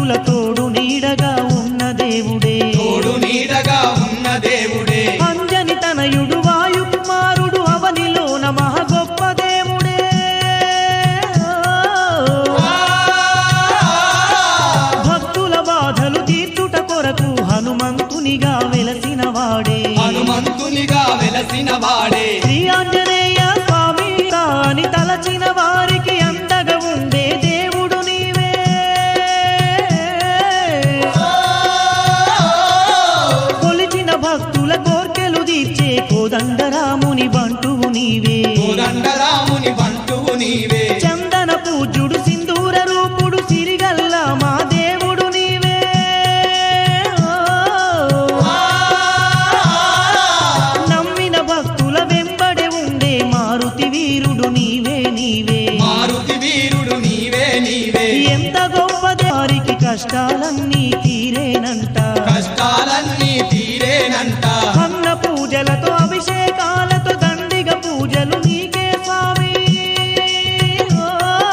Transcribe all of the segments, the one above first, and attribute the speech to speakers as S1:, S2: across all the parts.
S1: భక్తుల తోడు నీడగా ఉన్న దేవుడే
S2: తోడు నీడగా ఉన్న దేవుడే
S1: అంజని తనయుడు వాయు కుమారుడు అవనిలోన మహ గొప్ప దేవుడే భక్తుల బాధలు తీర్చుట కొరకు హనుమంతునిగా వెలసిన వాడే
S2: హనుమంతునిగా వెలసిన వాడే
S1: శ్రీ ఆంజనేయ స్వామి తాని తలచిన వారికి అండగా ఉండే దేవుడు నీవే కొలిచిన భక్తుల కోర్కెలు తీర్చే కోదండరాముని బంటువు నీవే
S2: కోదండరాముని బంటువు నీవే
S1: చందన పూజ్యుడు సింధూర రూపుడు సిరిగల్ల మా దేవుడు నీవే నమ్మిన భక్తుల వెంబడే ఉండే మారుతి వీరుడు నీవే నీవే
S2: మారుతి వీరుడు నీవే నీవే
S1: ఎంత గొప్పది వారికి కష్టాలన్నీ తీరేనంట
S2: కష్టాలన్నీ తీరేనంట
S1: అన్న పూజలతో అభిషేకాలతో దండిగ పూజలు నీకే స్వామి ఓ.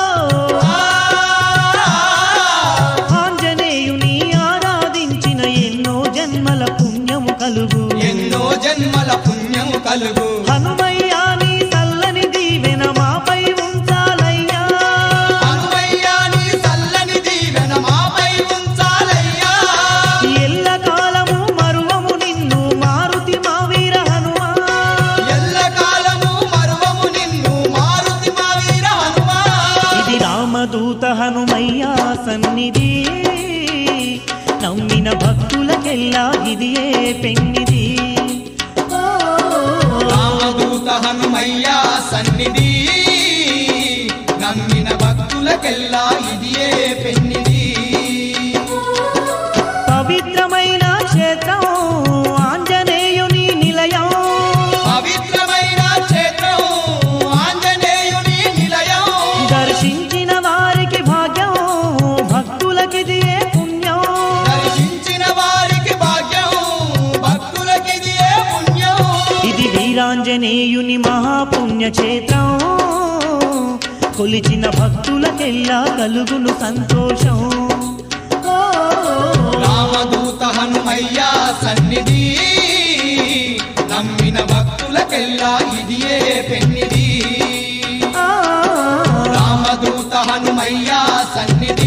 S1: ఆంజనేయుని ఆరాధించిన ఎన్నో జన్మల పుణ్యము కలుగు
S2: ఎన్నో జన్మల పుణ్యము కలుగు
S1: హనుమయ్యా నీ చల్లని దీవెన మాపై ఉంచాలయ్యా
S2: హనుమయ్యా నీ చల్లని దీవెన మాపై ఉంచాలయ్యా
S1: ఎల్ల కాలము మరువము నిన్ను మారుతి మా వీర హనుమా
S2: ఎల్లకాలము మరువము నిన్ను మారుతి మా వీర హనుమా
S1: ఇది రామదూత హనుమయ్యా సన్నిధి నమ్మిన భక్తులకెల్లా ఇది ఏ పెన్నిది ఓ.
S2: రామదూత హనుమయ్యా సన్నిధి నమ్మిన భక్తులకెల్లా ఇదియే పెన్నిది
S1: పవిత్రమైన క్షేత్రం ఆంజనేయుని నిలయం
S2: పవిత్రమైన క్షేత్రం ఆంజనేయుని నిలయం
S1: దర్శించిన వారికి భాగ్యం భక్తులకిది ఏ పుణ్యం
S2: దర్శించిన వారికి భాగ్యం భక్తులకిదియే పుణ్యం
S1: ఇది వీరాంజనేయుని మహాపుణ్య క్షేత్రం కొలిచిన భక్తులకెల్లా కలుగును సంతోషం ఓ.
S2: రామదూత హనుమయ్యా సన్నిధి నమ్మిన భక్తులకెల్లా ఇదియే పెన్నిది
S1: ఆ.
S2: రామదూత హనుమయ్యా సన్నిధి